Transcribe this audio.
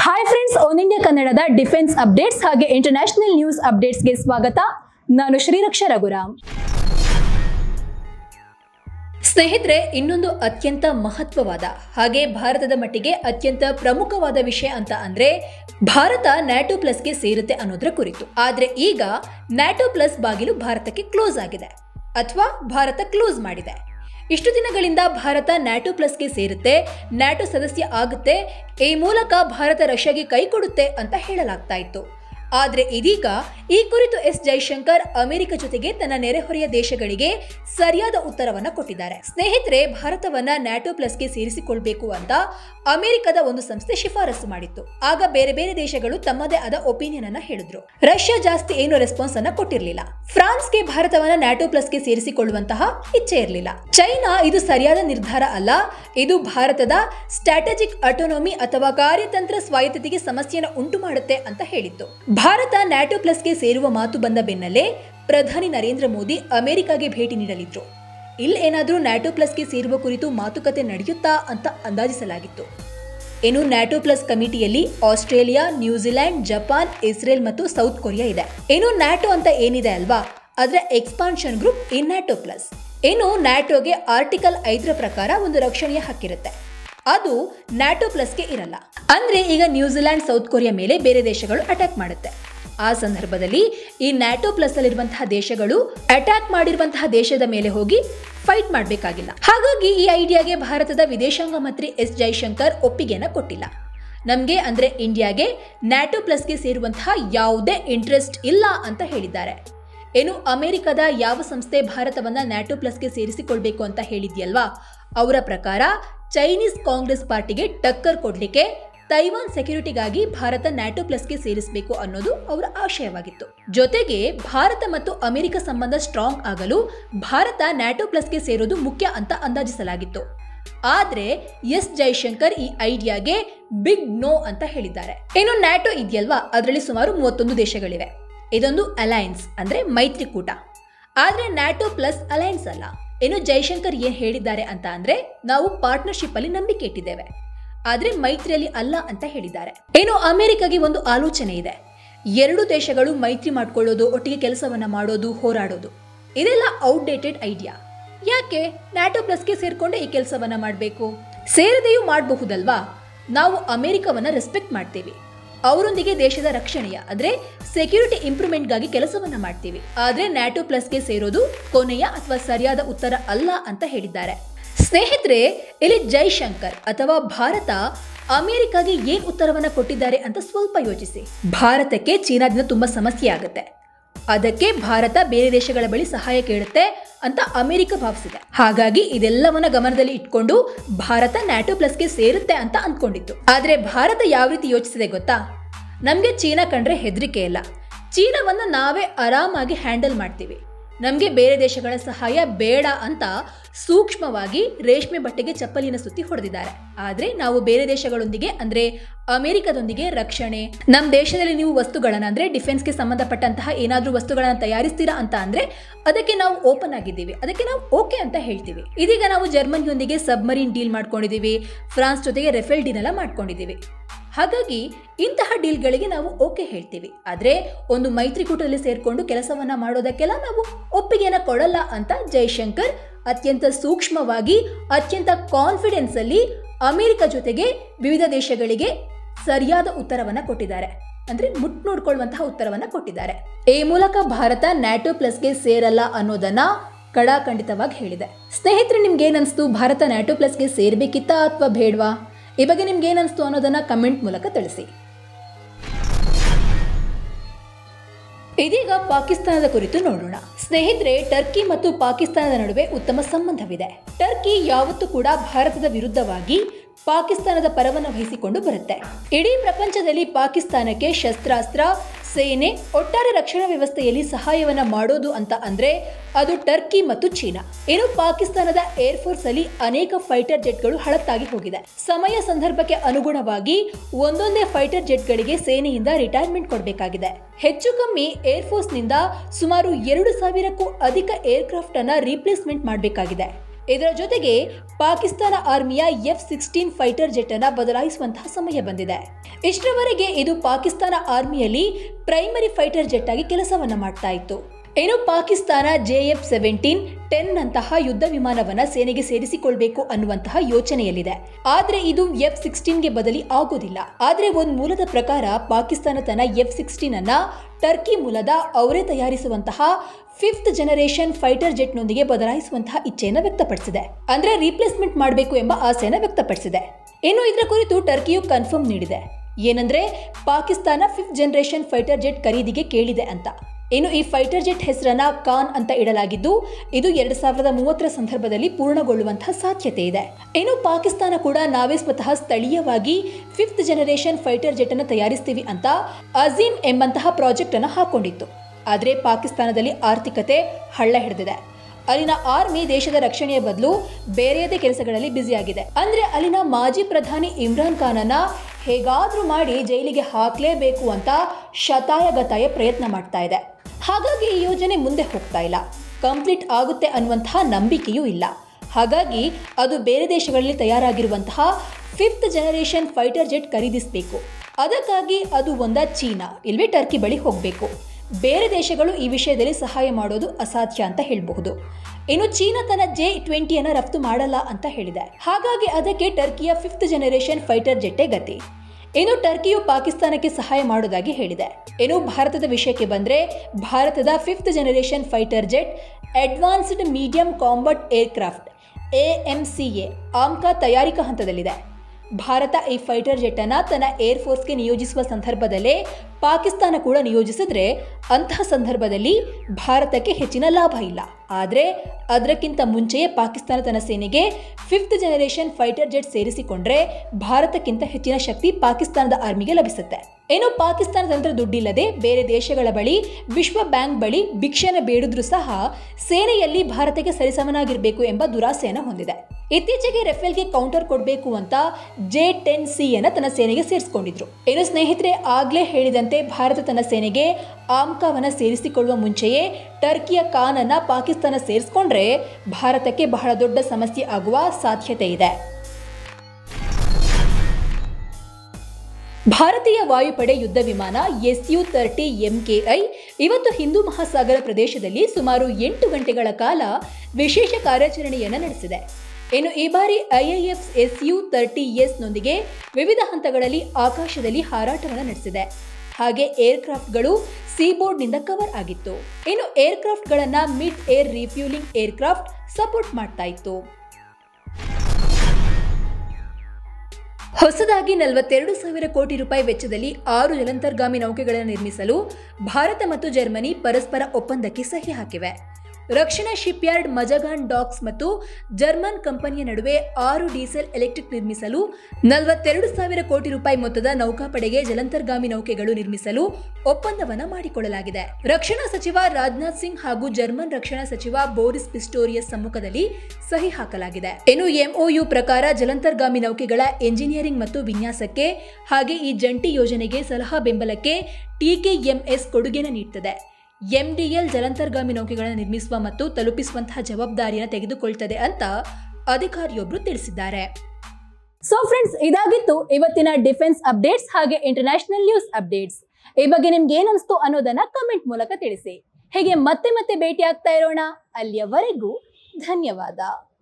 hi friends on India ಕನ್ನಡದ defence updates ಹಾಗೆ international news ಅಪ್ಡೇಟ್ಸ್ಗೆ ಸ್ವಾಗತ ನಾನು ಶ್ರೀರಕ್ಷಾ ರಘುರಾಮ್ ಸ್ನೇಹಿತರೆ ಇನ್ನೊಂದು ಅತ್ಯಂತ ಮಹತ್ವವಾದ ಹಾಗೆ ಭಾರತದ ಮಟ್ಟಿಗೆ ಅತ್ಯಂತ ಪ್ರಮುಖವಾದ ವಿಷಯ ಅಂತ ಅಂದ್ರೆ ಭಾರತ ನ್ಯಾಟೋ ಪ್ಲಸ್ಗೆ ಸೇರುತ್ತೆ ಅನ್ನೋದ್ರ ಕುರಿತು ಆದ್ರೆ ಈಗ ನ್ಯಾಟೋ ಪ್ಲಸ್ ಬಾಗಿಲು ಭಾರತಕ್ಕೆ ಕ್ಲೋಸ್ ಆಗಿದೆ ಅಥವಾ ಭಾರತ ಕ್ಲೋಸ್ ಮಾಡಿದೆ ಇಷ್ಟು ದಿನಗಳಿಂದ ಭಾರತ ನ್ಯಾಟೋ ಪ್ಲಸ್ಗೆ ಸೇರುತ್ತೆ ನ್ಯಾಟೋ ಸದಸ್ಯ ಆಗುತ್ತೆ ಈ ಮೂಲಕ ಭಾರತ ರಷ್ಯಾಗೆ ಕೈ ಕೊಡುತ್ತೆ ಅಂತ ಹೇಳಲಾಗ್ತಾ ಇತ್ತು ಆದ್ರೆ ಇದೀಗ ಈ ಕುರಿತು ಎಸ್ ಜೈಶಂಕರ್ ಅಮೆರಿಕ ಜೊತೆಗೆ ತನ್ನ ನೆರೆಹೊರೆಯ ದೇಶಗಳಿಗೆ ಸರಿಯಾದ ಉತ್ತರವನ್ನ ಕೊಟ್ಟಿದ್ದಾರೆ ಸ್ನೇಹಿತರೆ ಭಾರತವನ್ನ ನ್ಯಾಟೋ ಪ್ಲಸ್ಗೆ ಸೇರಿಸಿಕೊಳ್ಬೇಕು ಅಂತ ಅಮೆರಿಕದ ಒಂದು ಸಂಸ್ಥೆ ಶಿಫಾರಸು ಮಾಡಿತ್ತು ಆಗ ಬೇರೆ ಬೇರೆ ದೇಶಗಳು ತಮ್ಮದೇ ಆದ ಒಪಿನಿಯನ್ ಅನ್ನ ಹೇಳಿದ್ರು ರಷ್ಯಾ ಜಾಸ್ತಿ ಏನು ರೆಸ್ಪಾನ್ಸ್ ಅನ್ನ ಕೊಟ್ಟಿರಲಿಲ್ಲ ಫ್ರಾನ್ಸ್ಗೆ ಭಾರತವನ್ನ ನ್ಯಾಟೋ ಪ್ಲಸ್ಗೆ ಸೇರಿಸಿಕೊಳ್ಳುವಂತಹ ಇಚ್ಛೆ ಇರಲಿಲ್ಲ ಚೈನಾ ಇದು ಸರಿಯಾದ ನಿರ್ಧಾರ ಅಲ್ಲ ಇದು ಭಾರತದ ಸ್ಟ್ರಾಟಜಿಕ್ ಅಟೋನಮಿ ಅಥವಾ ಕಾರ್ಯತಂತ್ರ ಸ್ವಾಯತ್ತತೆಗೆ ಸಮಸ್ಯೆಯನ್ನು ಉಂಟು ಮಾಡುತ್ತೆ ಅಂತ ಹೇಳಿತ್ತು ಭಾರತ ನ್ಯಾಟೋ ಪ್ಲಸ್ಗೆ ಸೇರುವ ಮಾತು ಬಂದ ಬೆನ್ನಲ್ಲೇ ಪ್ರಧಾನಿ ನರೇಂದ್ರ ಮೋದಿ ಅಮೆರಿಕಾಗೆ ಭೇಟಿ ನೀಡಲಿದ್ರು ಇಲ್ಲಿ ಏನಾದರೂ ನ್ಯಾಟೋ ಪ್ಲಸ್ಗೆ ಸೇರುವ ಕುರಿತು ಮಾತುಕತೆ ನಡೆಯುತ್ತಾ ಅಂತ ಅಂದಾಜಿಸಲಾಗಿತ್ತು ಇನ್ನು ನ್ಯಾಟೋ ಪ್ಲಸ್ ಕಮಿಟಿಯಲ್ಲಿ ಆಸ್ಟ್ರೇಲಿಯಾ ನ್ಯೂಜಿಲೆಂಡ್ ಜಪಾನ್ ಇಸ್ರೇಲ್ ಮತ್ತು ಸೌತ್ ಕೊರಿಯಾ ಇದೆ ಇನ್ನು ನ್ಯಾಟೋ ಅಂತ ಏನಿದೆ ಅಲ್ವಾ ಅದರ expansion group in NATO plus ಇನ್ನು ನ್ಯಾಟೋಗೆ ಆರ್ಟಿಕಲ್ ಐದರ ಪ್ರಕಾರ ಒಂದು ರಕ್ಷಣೆಯ ಹಕ್ಕಿರುತ್ತೆ ಅದು ನ್ಯಾಟೋ ಪ್ಲಸ್ಗೆ ಇರಲ್ಲ ಅಂದ್ರೆ ಈಗ ನ್ಯೂಜಿಲೆಂಡ್ ಸೌತ್ ಕೊರಿಯಾ ಮೇಲೆ ಬೇರೆ ದೇಶಗಳು ಅಟ್ಯಾಕ್ ಮಾಡುತ್ತೆ ಆ ಸಂದರ್ಭದಲ್ಲಿ ಈ ನ್ಯಾಟೋ ಪ್ಲಸ್ ಅಲ್ಲಿರುವಂತಹ ದೇಶಗಳು ಅಟ್ಯಾಕ್ ಮಾಡಿರುವಂತಹ ದೇಶದ ಮೇಲೆ ಹೋಗಿ ಫೈಟ್ ಮಾಡಬೇಕಾಗಿಲ್ಲ ಹಾಗಾಗಿ ಈ ಐಡಿಯಾಗೆ ಭಾರತದ ವಿದೇಶಾಂಗ ಮಂತ್ರಿ ಎಸ್ ಜೈಶಂಕರ್ ಒಪ್ಪಿಗೆನ ಕೊಟ್ಟಿಲ್ಲ ನಮಗೆ ಅಂದ್ರೆ ಇಂಡಿಯಾಗೆ ನ್ಯಾಟೋ ಪ್ಲಸ್ಗೆ ಸೇರುವಂತಹ ಯಾವುದೇ ಇಂಟ್ರೆಸ್ಟ್ ಇಲ್ಲ ಅಂತ ಹೇಳಿದ್ದಾರೆ ಏನು ಅಮೆರಿಕದ ಯಾವ ಸಂಸ್ಥೆ ಭಾರತವನ್ನ ನ್ಯಾಟೋ ಪ್ಲಸ್ಗೆ ಸೇರಿಸಿಕೊಳ್ಬೇಕು ಅಂತ ಹೇಳಿದ್ಯಲ್ವಾ ಅವರ ಪ್ರಕಾರ ಚೈನೀಸ್ ಕಾಂಗ್ರೆಸ್ ಪಾರ್ಟಿಗೆ ಟಕ್ಕರ್ ಕೊಡ್ಲಿಕ್ಕೆ ತೈವಾನ್ ಸೆಕ್ಯೂರಿಟಿಗಾಗಿ ಭಾರತ ನ್ಯಾಟೋ ಪ್ಲಸ್ಗೆ ಸೇರಿಸಬೇಕು ಅನ್ನೋದು ಅವರ ಆಶಯವಾಗಿತ್ತು ಜೊತೆಗೆ ಭಾರತ ಮತ್ತು ಅಮೆರಿಕ ಸಂಬಂಧ ಸ್ಟ್ರಾಂಗ್ ಆಗಲು ಭಾರತ ನ್ಯಾಟೋ ಪ್ಲಸ್ಗೆ ಸೇರೋದು ಮುಖ್ಯ ಅಂತ ಅಂದಾಜಿಸಲಾಗಿತ್ತು ಆದ್ರೆ ಎಸ್ ಜೈಶಂಕರ್ ಈ ಐಡಿಯಾಗೆ ಬಿಗ್ ನೋ ಅಂತ ಹೇಳಿದ್ದಾರೆ ಇನ್ನು ನ್ಯಾಟೋ ಇದೆಯಲ್ವಾ ಅದರಲ್ಲಿ ಸುಮಾರು ಮೂವತ್ತೊಂದು ದೇಶಗಳಿವೆ ಇದೊಂದು ಅಲಯನ್ಸ್ ಅಂದ್ರೆ ಮೈತ್ರಿಕೂಟ ಆದ್ರೆ ನ್ಯಾಟೋ ಪ್ಲಸ್ ಅಲಯನ್ಸ್ ಅಲ್ಲ ಇನ್ನು ಜೈಶಂಕರ್ ಏನ್ ಹೇಳಿದ್ದಾರೆ ಅಂತ ಅಂದ್ರೆ ನಾವು ಪಾರ್ಟ್ನರ್ಶಿಪ್ ಅಲ್ಲಿ ನಂಬಿಕೆ ಇಟ್ಟಿದ್ದೇವೆ ಆದ್ರೆ ಮೈತ್ರಿಯಲ್ಲಿ ಅಲ್ಲ ಅಂತ ಹೇಳಿದ್ದಾರೆ ಇನ್ನು ಅಮೆರಿಕಗೆ ಒಂದು ಆಲೋಚನೆ ಇದೆ ಎರಡು ದೇಶಗಳು ಮೈತ್ರಿ ಮಾಡ್ಕೊಳ್ಳೋದು ಒಟ್ಟಿಗೆ ಕೆಲಸವನ್ನ ಮಾಡೋದು ಹೋರಾಡೋದು ಇದೆಲ್ಲ ಔಟ್ಡೇಟೆಡ್ ಐಡಿಯಾ ಯಾಕೆ ನ್ಯಾಟೋ ಪ್ಲಸ್ಗೆ ಸೇರ್ಕೊಂಡೆ ಈ ಕೆಲಸವನ್ನ ಮಾಡಬೇಕು ಸೇರದೆಯೂ ಮಾಡಬಹುದಲ್ವಾ ನಾವು ಅಮೆರಿಕವನ್ನ ರೆಸ್ಪೆಕ್ಟ್ ಮಾಡ್ತೀವಿ ಅವರೊಂದಿಗೆ ದೇಶದ ರಕ್ಷಣೆಯ ಅಂದ್ರೆ ಸೆಕ್ಯೂರಿಟಿ ಇಂಪ್ರೂವ್ಮೆಂಟ್ಗಾಗಿ ಕೆಲಸವನ್ನ ಮಾಡ್ತೀವಿ ಆದ್ರೆ ನ್ಯಾಟೋ ಪ್ಲಸ್ಗೆ ಸೇರೋದು ಕೊನೆಯ ಅಥವಾ ಸರಿಯಾದ ಉತ್ತರ ಅಲ್ಲ ಅಂತ ಹೇಳಿದ್ದಾರೆ ಸ್ನೇಹಿತರೆ ಇಲ್ಲಿ ಜೈಶಂಕರ್ ಅಥವಾ ಭಾರತ ಅಮೆರಿಕಾಗೆ ಏನ್ ಉತ್ತರವನ್ನ ಕೊಟ್ಟಿದ್ದಾರೆ ಅಂತ ಸ್ವಲ್ಪ ಯೋಚಿಸಿ ಭಾರತಕ್ಕೆ ಚೀನಾದಿಂದ ತುಂಬಾ ಸಮಸ್ಯೆ ಆಗುತ್ತೆ ಅದಕ್ಕೆ ಭಾರತ ಬೇರೆ ದೇಶಗಳ ಬಳಿ ಸಹಾಯ ಕೇಳುತ್ತೆ ಅಂತ ಅಮೆರಿಕ ಭಾವಿಸಿದೆ ಹಾಗಾಗಿ ಇದೆಲ್ಲವನ್ನ ಗಮನದಲ್ಲಿ ಇಟ್ಕೊಂಡು ಭಾರತ ನ್ಯಾಟೋ ಪ್ಲಸ್ಗೆ ಸೇರುತ್ತೆ ಅಂತ ಅಂದ್ಕೊಂಡಿತ್ತು ಆದ್ರೆ ಭಾರತ ಯಾವ ರೀತಿ ಯೋಚಿಸಿದೆ ಗೊತ್ತಾ ನಮ್ಗೆ ಚೀನಾ ಕಂಡ್ರೆ ಹೆದರಿಕೆ ಇಲ್ಲ ಚೀನಾವನ್ನ ನಾವೇ ಆರಾಮಾಗಿ ಹ್ಯಾಂಡಲ್ ಮಾಡ್ತೀವಿ ನಮಗೆ ಬೇರೆ ದೇಶಗಳ ಸಹಾಯ ಬೇಡ ಅಂತ ಸೂಕ್ಷ್ಮವಾಗಿ ರೇಷ್ಮೆ ಬಟ್ಟೆಗೆ ಚಪ್ಪಲಿನ ಸುತ್ತಿ ಹೊಡೆದಿದ್ದಾರೆ ಆದ್ರೆ ನಾವು ಬೇರೆ ದೇಶಗಳೊಂದಿಗೆ ಅಂದ್ರೆ ಅಮೆರಿಕದೊಂದಿಗೆ ರಕ್ಷಣೆ ನಮ್ಮ ದೇಶದಲ್ಲಿ ನೀವು ವಸ್ತುಗಳನ್ನ ಅಂದ್ರೆ ಡಿಫೆನ್ಸ್ಗೆ ಸಂಬಂಧಪಟ್ಟಂತಹ ಏನಾದ್ರೂ ವಸ್ತುಗಳನ್ನ ತಯಾರಿಸ್ತೀರಾ ಅಂತ ಅಂದ್ರೆ ಅದಕ್ಕೆ ನಾವು ಓಪನ್ ಆಗಿದ್ದೀವಿ ಅದಕ್ಕೆ ನಾವು ಓಕೆ ಅಂತ ಹೇಳ್ತೀವಿ ಇದೀಗ ನಾವು ಜರ್ಮನಿಯೊಂದಿಗೆ ಸಬ್ಮರೀನ್ ಡೀಲ್ ಮಾಡ್ಕೊಂಡಿದ್ದೀವಿ ಫ್ರಾನ್ಸ್ ಜೊತೆಗೆ ರೆಫೆಲ್ ಡೀಲ್ ಎಲ್ಲ ಮಾಡ್ಕೊಂಡಿದ್ದೀವಿ ಹಾಗಾಗಿ ಇಂತಹ ಡೀಲ್ಗಳಿಗೆ ನಾವು ಓಕೆ ಹೇಳ್ತೀವಿ ಆದ್ರೆ ಒಂದು ಮೈತ್ರಿಕೂಟದಲ್ಲಿ ಸೇರ್ಕೊಂಡು ಕೆಲಸವನ್ನ ಮಾಡೋದಕ್ಕೆಲ್ಲ ನಾವು ಒಪ್ಪಿಗೆನ ಕೊಡಲ್ಲ ಅಂತ ಜೈಶಂಕರ್ ಅತ್ಯಂತ ಸೂಕ್ಷ್ಮವಾಗಿ ಅತ್ಯಂತ ಕಾನ್ಫಿಡೆನ್ಸ್ ಅಲ್ಲಿ ಅಮೆರಿಕ ಜೊತೆಗೆ ವಿವಿಧ ದೇಶಗಳಿಗೆ ಸರಿಯಾದ ಉತ್ತರವನ್ನ ಕೊಟ್ಟಿದ್ದಾರೆ ಅಂದ್ರೆ ಮುಟ್ ನೋಡ್ಕೊಳ್ಳುವಂತಹ ಉತ್ತರವನ್ನ ಕೊಟ್ಟಿದ್ದಾರೆ ಈ ಮೂಲಕ ಭಾರತ ನ್ಯಾಟೋ ಪ್ಲಸ್ಗೆ ಸೇರಲ್ಲ ಅನ್ನೋದನ್ನ ಕಡಾಖಂಡಿತವಾಗಿ ಹೇಳಿದೆ ಸ್ನೇಹಿತರೆ ನಿಮ್ಗೆ ಏನನ್ಸ್ತು ಭಾರತ ನ್ಯಾಟೋ ಪ್ಲಸ್ಗೆ ಸೇರ್ಬೇಕಿತ್ತಾ ಅಥವಾ ಬೇಡವಾ ಈ ಬಗ್ಗೆ ನಿಮ್ಗೆ ಏನನ್ಸ್ತು ಅನ್ನೋದನ್ನ ಕಮೆಂಟ್ ಮೂಲಕ ತಿಳಿಸಿ ಇದೀಗ ಪಾಕಿಸ್ತಾನದ ಕುರಿತು ನೋಡೋಣ ಸ್ನೇಹಿತರೆ ಟರ್ಕಿ ಮತ್ತು ಪಾಕಿಸ್ತಾನದ ನಡುವೆ ಉತ್ತಮ ಸಂಬಂಧವಿದೆ ಟರ್ಕಿ ಯಾವತ್ತೂ ಕೂಡ ಭಾರತದ ವಿರುದ್ಧವಾಗಿ ಪಾಕಿಸ್ತಾನದ ಪರವನ್ನು ವಹಿಸಿಕೊಂಡು ಬರುತ್ತೆ ಇಡೀ ಪ್ರಪಂಚದಲ್ಲಿ ಪಾಕಿಸ್ತಾನಕ್ಕೆ ಶಸ್ತ್ರಾಸ್ತ್ರ ಸೇನೆ ಒಟ್ಟಾರೆ ರಕ್ಷಣಾ ವ್ಯವಸ್ಥೆಯಲ್ಲಿ ಸಹಾಯವನ್ನ ಮಾಡೋದು ಅಂತ ಅಂದ್ರೆ ಅದು ಟರ್ಕಿ ಮತ್ತು ಚೀನಾ ಇನ್ನು ಪಾಕಿಸ್ತಾನದ ಏರ್ಫೋರ್ಸ್ ಅಲ್ಲಿ ಅನೇಕ ಫೈಟರ್ ಜೆಟ್ಗಳು ಹಳತ್ತಾಗಿ ಹೋಗಿದೆ ಸಮಯ ಸಂದರ್ಭಕ್ಕೆ ಅನುಗುಣವಾಗಿ ಒಂದೊಂದೇ ಫೈಟರ್ ಜೆಟ್ಗಳಿಗೆ ಸೇನೆಯಿಂದ ರಿಟೈರ್ಮೆಂಟ್ ಕೊಡಬೇಕಾಗಿದೆ ಹೆಚ್ಚು ಕಮ್ಮಿ ಏರ್ಫೋರ್ಸ್ ನಿಂದ ಸುಮಾರು ಎರಡು ಸಾವಿರಕ್ಕೂ ಅಧಿಕ ಏರ್ಕ್ರಾಫ್ಟ್ ಅನ್ನ ರೀಪ್ಲೇಸ್ಮೆಂಟ್ ಮಾಡಬೇಕಾಗಿದೆ ಇದರ ಜೊತೆಗೆ ಪಾಕಿಸ್ತಾನ ಆರ್ಮಿಯ ಎಫ್ ಸಿಕ್ಸ್ಟೀನ್ ಫೈಟರ್ ಜೆಟ್ ಅನ್ನ ಬದಲಾಯಿಸುವಂತಹ ಸಮಯ ಬಂದಿದೆ ಇಷ್ಟರವರೆಗೆ ಇದು ಪಾಕಿಸ್ತಾನ ಆರ್ಮಿಯಲ್ಲಿ ಪ್ರೈಮರಿ ಫೈಟರ್ ಜೆಟ್ ಆಗಿ ಕೆಲಸವನ್ನ ಮಾಡ್ತಾ ಇತ್ತು ಇನ್ನು ಪಾಕಿಸ್ತಾನ ಜೆಎಫ್ ಸೆವೆಂಟೀನ್ ಟೆನ್ ನಂತಹ ಯುದ್ಧ ವಿಮಾನವನ್ನ ಸೇನೆಗೆ ಸೇರಿಸಿಕೊಳ್ಬೇಕು ಅನ್ನುವಂತಹ ಯೋಚನೆಯಲ್ಲಿದೆ ಆದ್ರೆ ಇದು ಎಫ್ ಸಿಕ್ಸ್ಟೀನ್ಗೆ ಬದಲಿ ಆಗೋದಿಲ್ಲ ಆದ್ರೆ ಒಂದು ಮೂಲದ ಪ್ರಕಾರ ಪಾಕಿಸ್ತಾನ ತನ್ನ ಎಫ್ ಸಿಕ್ಸ್ಟೀನ್ ಅನ್ನ ಟರ್ಕಿ ಮೂಲದ ಅವರೇ ತಯಾರಿಸುವಂತಹ ಫಿಫ್ತ್ ಜನರೇಷನ್ ಫೈಟರ್ ಜೆಟ್ನೊಂದಿಗೆ ಬದಲಾಯಿಸುವಂತಹ ಇಚ್ಛೆಯನ್ನು ವ್ಯಕ್ತಪಡಿಸಿದೆ ಅಂದ್ರೆ ರೀಪ್ಲೇಸ್ಮೆಂಟ್ ಮಾಡಬೇಕು ಎಂಬ ಆಸೆಯನ್ನು ವ್ಯಕ್ತಪಡಿಸಿದೆ ಇನ್ನು ಇದರ ಕುರಿತು ಟರ್ಕಿಯು ಕನ್ಫರ್ಮ್ ನೀಡಿದೆ ಏನಂದ್ರೆ Pakistan fifth generation fighter jet ಖರೀದಿಗೆ ಕೇಳಿದೆ ಅಂತ ಇನ್ನು ಈ ಫೈಟರ್ ಜೆಟ್ ಹೆಸರನ್ನ ಕಾನ್ ಅಂತ ಇಡಲಾಗಿದ್ದು ಇದು ಎರಡ್ ಸಾವಿರದ ಮೂವತ್ತರ ಸಂದರ್ಭದಲ್ಲಿ ಪೂರ್ಣಗೊಳ್ಳುವಂತಹ ಸಾಧ್ಯತೆ ಇದೆ ಇನ್ನು ಪಾಕಿಸ್ತಾನ ಕೂಡ ನಾವೇ ಸ್ವತಃ ಸ್ಥಳೀಯವಾಗಿ ಫಿಫ್ತ್ ಜನರೇಷನ್ ಫೈಟರ್ ಜೆಟ್ ಅನ್ನು ತಯಾರಿಸ್ತೀವಿ ಅಂತ ಅಜೀಮ್ ಎಂಬಂತಹ ಪ್ರಾಜೆಕ್ಟ್ ಅನ್ನು ಹಾಕೊಂಡಿತ್ತು ಆದರೆ ಪಾಕಿಸ್ತಾನದಲ್ಲಿ ಆರ್ಥಿಕತೆ ಹಳ್ಳ ಹಿಡಿದಿದೆ ಅಲ್ಲಿನ ಆರ್ಮಿ ದೇಶದ ರಕ್ಷಣೆಯ ಬದಲು ಬೇರೆಯದೇ ಕೆಲಸಗಳಲ್ಲಿ ಬ್ಯುಸಿಯಾಗಿದೆ ಅಂದ್ರೆ ಅಲ್ಲಿನ ಮಾಜಿ ಪ್ರಧಾನಿ ಇಮ್ರಾನ್ ಖಾನನ್ನ ಹೇಗಾದ್ರೂ ಮಾಡಿ ಜೈಲಿಗೆ ಹಾಕ್ಲೇಬೇಕು ಅಂತ ಶತಾಯ ಗತಾಯ ಪ್ರಯತ್ನ ಮಾಡ್ತಾ ಇದೆ ಹಾಗಾಗಿ ಈ ಯೋಜನೆ ಮುಂದೆ ಹೋಗ್ತಾ ಇಲ್ಲ ಕಂಪ್ಲೀಟ್ ಆಗುತ್ತೆ ಅನ್ನುವಂತಹ ನಂಬಿಕೆಯೂ ಇಲ್ಲ ಹಾಗಾಗಿ ಅದು ಬೇರೆ ದೇಶಗಳಲ್ಲಿ ತಯಾರಾಗಿರುವಂತಹ ಫಿಫ್ತ್ ಜನರೇಷನ್ ಫೈಟರ್ ಜೆಟ್ ಖರೀದಿಸಬೇಕು ಅದಕ್ಕಾಗಿ ಅದು ಒಂದ ಚೀನಾ ಇಲ್ವೇ ಟರ್ಕಿ ಬಳಿ ಹೋಗಬೇಕು ಬೇರೆ ದೇಶಗಳು ಈ ವಿಷಯದಲ್ಲಿ ಸಹಾಯ ಮಾಡೋದು ಅಸಾಧ್ಯ ಅಂತ ಹೇಳಬಹುದು ಇನ್ನು ಚೀನಾ ತನ್ನ ಜೆ ಟ್ವೆಂಟಿಯನ್ನು ರಫ್ತು ಮಾಡಲ್ಲ ಅಂತ ಹೇಳಿದೆ ಹಾಗಾಗಿ ಅದಕ್ಕೆ ಟರ್ಕಿಯ ಫಿಫ್ತ್ ಜನರೇಷನ್ ಫೈಟರ್ ಜೆಟ್ಟೇ ಗತಿ ಇನ್ನು ಟರ್ಕಿಯು ಪಾಕಿಸ್ತಾನಕ್ಕೆ ಸಹಾಯ ಮಾಡೋದಾಗಿ ಹೇಳಿದೆ ಇನ್ನು ಭಾರತದ ವಿಷಯಕ್ಕೆ ಬಂದ್ರೆ ಭಾರತದ fifth generation fighter jet advanced medium combat aircraft AMCA AMCA ತಯಾರಿಕಾ ಹಂತದಲ್ಲಿದೆ ಭಾರತ ಈ ಫೈಟರ್ ಜೆಟ್ ಅನ್ನ ತನ್ನ ಏರ್ ಫೋರ್ಸ್ಗೆ ನಿಯೋಜಿಸುವ ಸಂದರ್ಭದಲ್ಲೇ ಪಾಕಿಸ್ತಾನ ಕೂಡ ನಿಯೋಜಿಸಿದ್ರೆ ಅಂತಹ ಸಂದರ್ಭದಲ್ಲಿ ಭಾರತಕ್ಕೆ ಹೆಚ್ಚಿನ ಲಾಭ ಇಲ್ಲ ಆದರೆ ಅದಕ್ಕಿಂತ ಮುಂಚೆಯೇ ಪಾಕಿಸ್ತಾನ ತನ್ನ ಸೇನೆಗೆ ಫಿಫ್ತ್ ಜನರೇಷನ್ ಫೈಟರ್ ಜೆಟ್ ಸೇರಿಸಿಕೊಂಡ್ರೆ ಭಾರತಕ್ಕಿಂತ ಹೆಚ್ಚಿನ ಶಕ್ತಿ ಪಾಕಿಸ್ತಾನದ ಆರ್ಮಿಗೆ ಲಭಿಸುತ್ತೆ ಏನು ಪಾಕಿಸ್ತಾನದ ನಂತರ ದುಡ್ಡಿಲ್ಲದೆ ಬೇರೆ ದೇಶಗಳ ಬಳಿ ವಿಶ್ವ ಬ್ಯಾಂಕ್ ಬಳಿ ಭಿಕ್ಷೆನ ಬೇಡಿದ್ರೂ ಸಹ ಸೇನೆಯಲ್ಲಿ ಭಾರತಕ್ಕೆ ಸರಿಸಮನಾಗಿರಬೇಕು ಎಂಬ ದುರಾಸೆಯನ್ನು ಹೊಂದಿದೆ ಇತ್ತೀಚೆಗೆ ರೆಫೇಲ್ಗೆ ಕೌಂಟರ್ ಕೊಡಬೇಕು ಅಂತ ಜೆ ಟೆನ್ ಸಿ ಅನ್ನ ತನ್ನ ಸೇನೆಗೆ ಸೇರಿಸಿಕೊಂಡಿದ್ರು ಇನ್ನು ಸ್ನೇಹಿತರೆ ಆಗ್ಲೇ ಹೇಳಿದಂತೆ ಭಾರತ ತನ್ನ ಸೇನೆಗೆ ಆಮ್ಕಾವನ್ನ ಸೇರಿಸಿಕೊಳ್ಳುವ ಮುಂಚೆಯೇ ಟರ್ಕಿಯ ಕಾನ್ ಅನ್ನ ಪಾಕಿಸ್ತಾನ ಸೇರಿಸಿಕೊಂಡ್ರೆ ಭಾರತಕ್ಕೆ ಬಹಳ ದೊಡ್ಡ ಸಮಸ್ಯೆ ಆಗುವ ಸಾಧ್ಯತೆ ಇದೆ ಭಾರತೀಯ ವಾಯುಪಡೆ ಯುದ್ಧ ವಿಮಾನ ಎಸ್ ಯು ತರ್ಟಿ ಎಂಕೆಐ ಇವತ್ತು ಹಿಂದೂ ಮಹಾಸಾಗರ ಪ್ರದೇಶದಲ್ಲಿ ಸುಮಾರು ಎಂಟು ಗಂಟೆಗಳ ಕಾಲ ವಿಶೇಷ ಕಾರ್ಯಾಚರಣೆಯನ್ನು ನಡೆಸಿದೆ ಇನ್ನು ಈ ಬಾರಿ ಐಐಎಫ್ ಎಸ್ ಯು ತರ್ಟಿ ಎಸ್ನೊಂದಿಗೆ ವಿವಿಧ ಹಂತಗಳಲ್ಲಿ ಆಕಾಶದಲ್ಲಿ ಹಾರಾಟವನ್ನು ನಡೆಸಿದೆ ಹಾಗೆ ಏರ್ಕ್ರಾಫ್ಟ್ಗಳು ಸೀಬೋರ್ಡ್ನಿಂದ ಕವರ್ ಆಗಿತ್ತು ಇನ್ನು ಏರ್ಕ್ರಾಫ್ಟ್ಗಳನ್ನು mid air refuelling aircraft support ಮಾಡ್ತಾ ಇತ್ತು ಹೊಸದಾಗಿ ನಲವತ್ತೆರಡು ಸಾವಿರ ಕೋಟಿ ರೂಪಾಯಿ ವೆಚ್ಚದಲ್ಲಿ ಆರು ಜಲಂತರ್ಗಾಮಿ ನೌಕೆಗಳನ್ನು ನಿರ್ಮಿಸಲು ಭಾರತ ಮತ್ತು ಜರ್ಮನಿ ಪರಸ್ಪರ ಒಪ್ಪಂದಕ್ಕೆ ಸಹಿ ಹಾಕಿವೆ ರಕ್ಷಣಾ ಶಿಪ್ಯಾರ್ಡ್ ಮಜಗಾನ್ ಡಾಕ್ಸ್ ಮತ್ತು ಜರ್ಮನ್ ಕಂಪನಿಯ ನಡುವೆ ಆರು ಡೀಸೆಲ್ ಎಲೆಕ್ಟ್ರಿಕ್ ನಿರ್ಮಿಸಲು ನಲವತ್ತೆರಡು ಸಾವಿರ ಕೋಟಿ ರೂಪಾಯಿ ಮೊತ್ತದ ನೌಕಾಪಡೆಗೆ ಜಲಂತರ್ಗಾಮಿ ನೌಕೆಗಳು ನಿರ್ಮಿಸಲು ಒಪ್ಪಂದವನ್ನ ಮಾಡಿಕೊಳ್ಳಲಾಗಿದೆ ರಕ್ಷಣಾ ಸಚಿವ ರಾಜನಾಥ್ ಸಿಂಗ್ ಹಾಗೂ ಜರ್ಮನ್ ರಕ್ಷಣಾ ಸಚಿವ ಬೋರಿಸ್ ಪಿಸ್ಟೋರಿಯಸ್ ಸಮ್ಮುಖದಲ್ಲಿ ಸಹಿ ಹಾಕಲಾಗಿದೆ ಇನ್ನು ಎಂಒಯು ಪ್ರಕಾರ ಜಲಂತರ್ಗಾಮಿ ನೌಕೆಗಳ ಎಂಜಿನಿಯರಿಂಗ್ ಮತ್ತು ವಿನ್ಯಾಸಕ್ಕೆ ಹಾಗೆ ಈ ಜಂಟಿ ಯೋಜನೆಗೆ ಸಲಹಾ ಬೆಂಬಲಕ್ಕೆ ಟಿಕೆಎಂಎಸ್ ಕೊಡುಗೆನ ನೀಡುತ್ತದೆ ಎಂಡಿಎಲ್ ಜಲಂತರ್ಗಾಮಿ ನೌಕೆಗಳನ್ನು ನಿರ್ಮಿಸುವ ಮತ್ತು ತಲುಪಿಸುವಂತಹ ಜವಾಬ್ದಾರಿಯನ್ನು ತೆಗೆದುಕೊಳ್ತದೆ ಅಂತ ಅಧಿಕಾರಿಯೊಬ್ಬರು ತಿಳಿಸಿದ್ದಾರೆ ಸೊ ಫ್ರೆಂಡ್ಸ್ ಇದಾಗಿತ್ತು ಇವತ್ತಿನ ಡಿಫೆನ್ಸ್ ಅಪ್ಡೇಟ್ಸ್ ಹಾಗೆ ಇಂಟರ್ನ್ಯಾಷನಲ್ ನ್ಯೂಸ್ ಅಪ್ಡೇಟ್ಸ್ ಈ ಬಗ್ಗೆ ನಿಮ್ಗೆ ಏನಿಸ್ತು ಅನ್ನೋದನ್ನ ಕಮೆಂಟ್ ಮೂಲಕ ತಿಳಿಸಿ ಹೀಗೆ ಮತ್ತೆ ಮತ್ತೆ ಭೇಟಿ ಆಗ್ತಾ ಇರೋಣ ಅಲ್ಲಿಯವರೆಗೂ ಧನ್ಯವಾದ